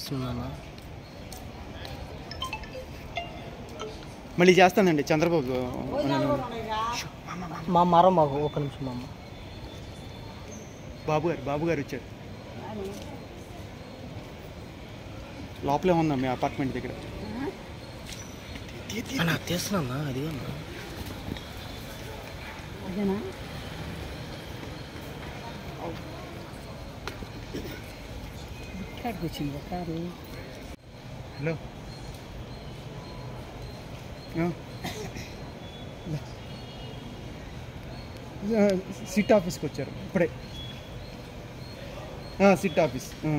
చేస్తున్నానా మళ్ళీ చేస్తానండి చంద్రబాబు మా మరం బాబు ఒక నిమిషం అమ్మ బాబు గారు బాబు గారు వచ్చారు లోపలే ఉందా మీ అపార్ట్మెంట్ దగ్గర అన్నా తీస్తున్నా అది అన్నా అదేనా ఇక్కడికి వచ్చింది కారు హలో ఆ. ఆ, సిట్ ఆఫీస్కి వచ్చారు ఇప్పుడే ఆ, సిట్ ఆఫీస్ ఆ.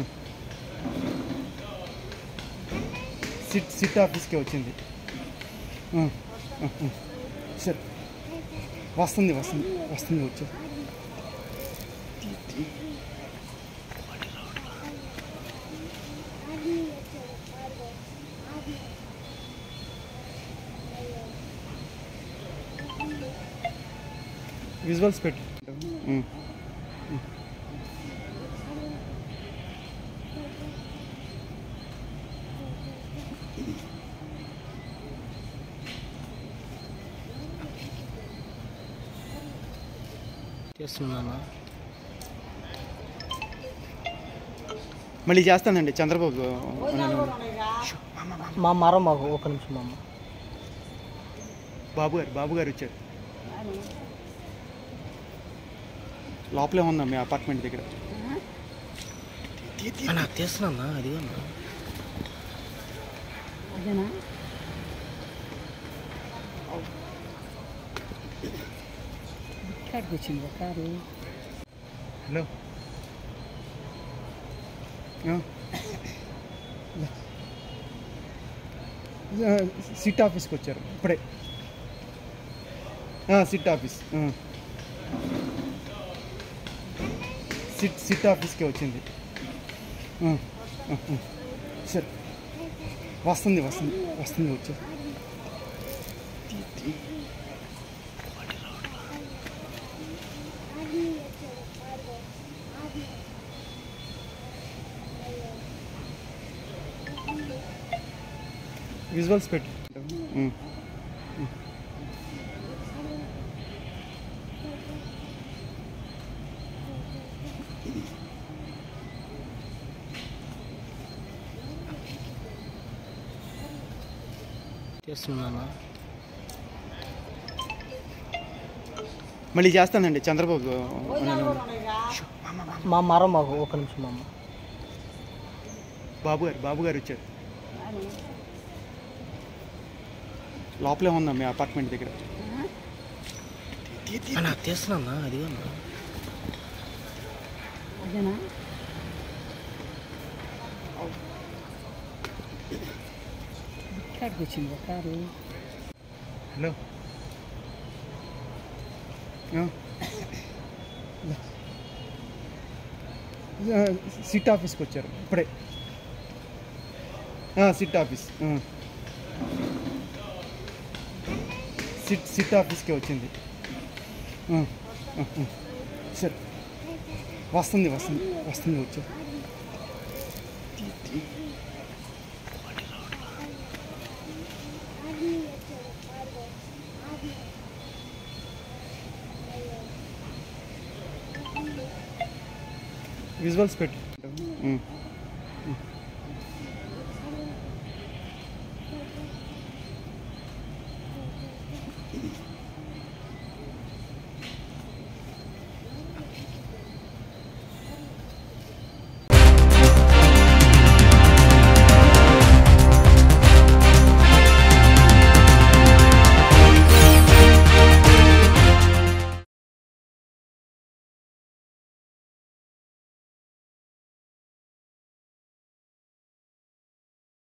సిట్ సిట్ ఆఫీస్కే వచ్చింది ఆ, ఆ, ఆ. సరే వస్తుంది వస్తుంది వస్తుంది వచ్చే విజువల్స్ పెట్టు ఉమ్. చేస్తున్నానా మళ్ళీ చేస్తానండి చంద్రబాబు మా మరం బాబు ఒక నిమిషం అమ్మ బాబు గారు బాబు గారు వచ్చారు లోపలే ఉందా మీ అపార్ట్మెంట్ దగ్గర అన్నా తీస్తున్నా అది అన్నా అదేనా ఇక్కడికి వచ్చింది కారు హలో ఆ. ఆ, సిట్ ఆఫీస్కి వచ్చారు ఇప్పుడే ఆ, సిట్ ఆఫీస్ ఆ. సిట్ సిట్ ఆఫీస్కే వచ్చింది ఆ, ఆ, ఆ. సరే వస్తుంది వస్తుంది వస్తుంది వచ్చే విజువల్స్ పెట్టు ఉమ్. చేస్తున్నానా మళ్ళీ చేస్తానండి చంద్రబాబు మా మరం బాబు ఒక నిమిషం అమ్మ బాబు గారు బాబు గారు వచ్చారు లోపలే ఉందా మీ అపార్ట్మెంట్ దగ్గర అన్నా తీస్తున్నా అది అన్నా అదేనా ఇక్కడికి వచ్చింది కారు హలో ఆ. ఆ, సిట్ ఆఫీస్కి వచ్చారు ఇప్పుడే ఆ, సిట్ ఆఫీస్ ఆ. సిట్ సిట్ ఆఫీస్కే వచ్చింది ఆ, ఆ, ఆ. సరే వస్తుంది వస్తుంది వస్తుంది వచ్చే విజువల్స్ పెట్టు ఉమ్.